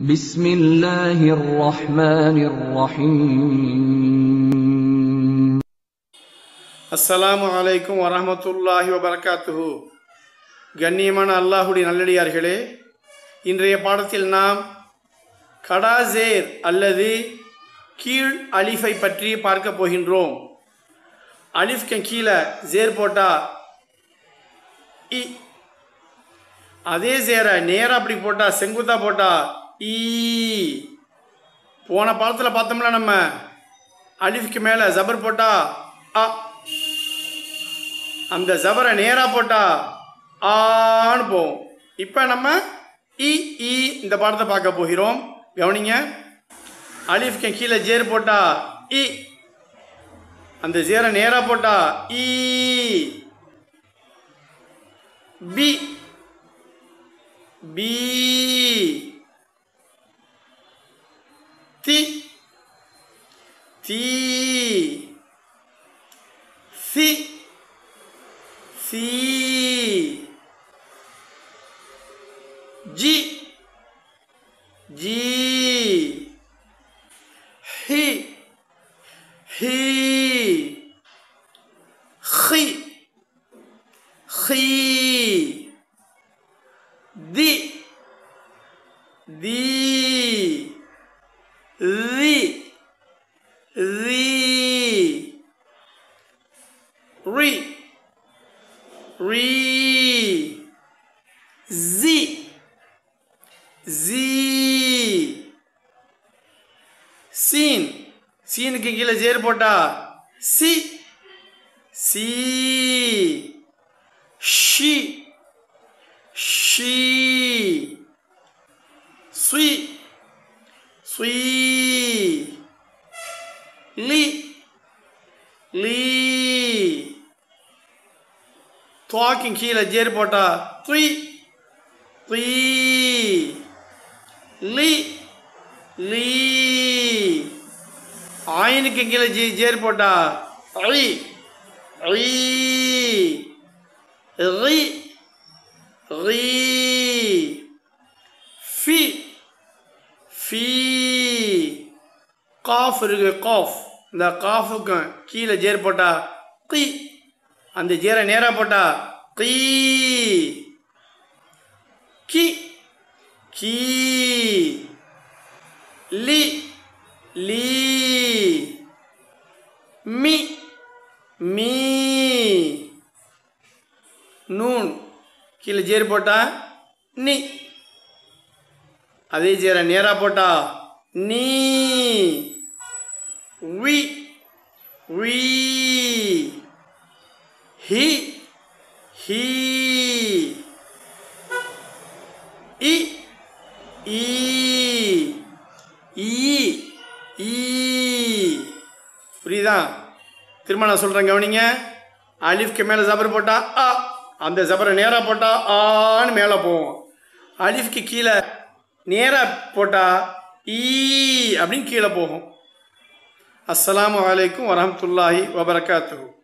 بسم الله الرحمن الرحيم அஸ்ஸலாமு அலைக்கும் வரஹமத்துல்லாஹி வபரகாத்துஹு கண்ணியமான அல்லாஹுடைய நல்லடியார்களே இன்றைய பாடத்தில் நாம் கடாசேர் அல்லது கீழ் அலிஃபை பற்றி பார்க்க போகின்றோம் அலிஃப்க்கு கீழே ஜேர் போட்டா இ அதே சேரை நேராக அப்படி போட்டா செங்குத்தா போட்டா ஈ போன பாடத்தில் பார்த்தோம்ல நம்ம அலிஃப்க்கு மேலே ஜபர் போட்டா அ அந்த ஜபரை நேராக போட்டா ஆன்னு போகும் இப்போ நம்ம இ ஈ இந்த பாடத்தை பார்க்க போகிறோம் கவனிங்க அலிஃப்க்கு கீழே ஜேர் போட்டா இ அந்த ஜேரை நேராக போட்டா ஈ பி பி தி தி சி சி ஜி ஜி ஹி ஹி خي خي دي دي ذي ذي ري ري زي زي சீன் சீனுக்கு கீழே ஜேர் போட்டா சி சி ஷி ஷி சுய் சுய் லி லீ துவாக்கின் கீழே ஜேர் போட்டா துய் துய் லி லீ ஆயினுக்கு கீழே ஜே ஜேர் போட்டா ஐ ஐ ரி ரி ஃபி ஃபி காஃப் இருக்கு காஃப் இந்த காஃபுக்கு கீழே ஜேர் போட்டா கி அந்த ஜேரை நேராக போட்டா கீ கி கீ லி லீ மி மீ நூன் கீழே ஜேர் போட்டா நீ அதே ஜேரை நேராக போட்டா நீ வி வி ஹி ஹி இ ஈ ஈ ஈ புரியுதா திரும்ப நான் சொல்கிறேன் கவனிங்க அலிஃப்க்கு மேலே ஜபர் போட்டா ஆ அந்த ஜபரை நேராக போட்டா ஆன்னு மேலே போவோம் அலிஃப்க்கு கீழே நேராக போட்டா ஈ அப்படின்னு கீழே போகும் அஸ்ஸலாமு அலைக்கும் வரஹமத்துல்லாஹி வபரகாத்துஹு